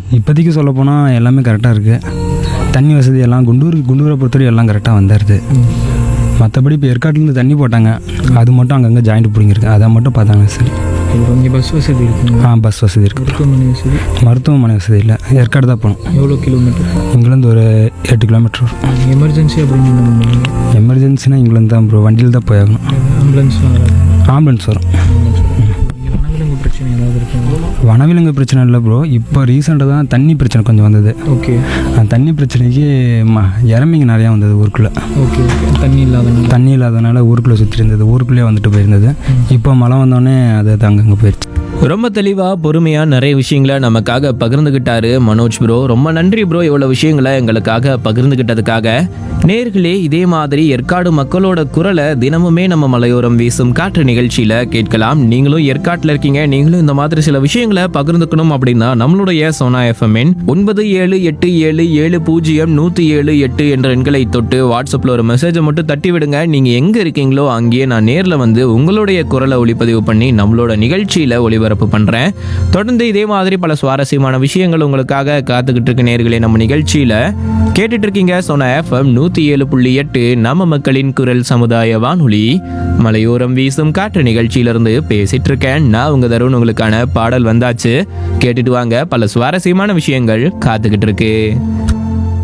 இப்போதைக்கு சொல்லப்போனால் எல்லாமே கரெக்டாக இருக்குது தண்ணி வசதி எல்லாம் குண்டூர் குண்டூரை பொறுத்தவரை எல்லாம் கரெக்டாக வந்துடுது மற்றபடி இப்போ ஏற்காட்டிலேருந்து தண்ணி போட்டாங்க அது மட்டும் அங்கங்கே ஜாயிண்ட் பிடிங்கிருக்கு அதை மட்டும் பார்த்தாங்க சரி இங்கே பஸ் வசதி இருக்குங்களா ஆ பஸ் வசதி இருக்குது மருத்துவமனை வசதி மருத்துவமனை வசதி இல்லை ஏற்காடு தான் போகணும் எவ்வளோ கிலோமீட்டர் இங்கேருந்து ஒரு எட்டு கிலோமீட்டர் வரும் எமர்ஜென்சி அப்படின்னு என்ன பண்ணுவீங்க எமர்ஜென்சினா இங்கேருந்து தான் ப்ரோ வண்டியில் தான் போயாகணும் ஆம்புலன்ஸ்லாம் வராது ஆம்புலன்ஸ் வரும் இங்கே வனவிலங்கு பிரச்சனை ஏதாவது இருக்குங்களா வனவிலங்கு பிரச்சனை இல்லை ப்ரோ இப்போ ரீசெண்டாக தான் தண்ணி பிரச்சனை கொஞ்சம் வந்தது ஓகே அந்த தண்ணி பிரச்சனைக்கு ம இறமிங்க நிறையா வந்தது ஊருக்குள்ளே ஓகே ஓகே தண்ணி இல்லாதனால தண்ணி இல்லாதனால ஊருக்குள்ளே சுற்றி இருந்தது ஊருக்குள்ளேயே வந்துட்டு போயிருந்தது இப்போ மழை வந்தோடனே அது அங்கங்கே போயிடுச்சு ரொம்ப தெளிவா பொறுமையா நிறைய விஷயங்களை நமக்காக பகிர்ந்துகிட்டாரு மனோஜ் ப்ரோ ரொம்ப நன்றி ப்ரோ இவ்வளவு விஷயங்களை எங்களுக்காக பகிர்ந்துகிட்டதுக்காக நேர்களே இதே மாதிரி ஏற்காடு மக்களோட குரலை தினமுமே நம்ம மலையோரம் வீசும் காற்று நிகழ்ச்சியில கேட்கலாம் நீங்களும் ஏற்காட்டில் இருக்கீங்க நீங்களும் இந்த மாதிரி சில விஷயங்களை பகிர்ந்துக்கணும் அப்படின்னா நம்மளுடைய சோனா எஃப்எம்என் ஒன்பது ஏழு எட்டு ஏழு ஏழு பூஜ்ஜியம் நூத்தி ஏழு எட்டு என்ற எண்களை தொட்டு வாட்ஸ்அப்ல ஒரு மெசேஜை மட்டும் தட்டி விடுங்க நீங்க எங்க இருக்கீங்களோ அங்கேயே நான் நேர்ல வந்து உங்களுடைய குரலை ஒளிப்பதிவு பண்ணி நம்மளோட நிகழ்ச்சியில ஒளிபரப்பு பண்றேன் தொடர்ந்து இதே மாதிரி பல சுவாரஸ்யமான விஷயங்கள் உங்களுக்காக காத்துக்கிட்டு இருக்க நேர்களே நம்ம நிகழ்ச்சியில கேட்டுட்டு இருக்கீங்க சோனா எஃப்எம் நூத்தி ஏழு புள்ளி எட்டு நம்ம மக்களின் குரல் சமுதாய வானொலி மலையோரம் வீசும் காற்று நிகழ்ச்சியிலிருந்து பேசிட்டு இருக்கேன் நான் உங்க தருண் உங்களுக்கான பாடல் வந்தாச்சு கேட்டுட்டு வாங்க பல சுவாரஸ்யமான விஷயங்கள் காத்துக்கிட்டு இருக்கு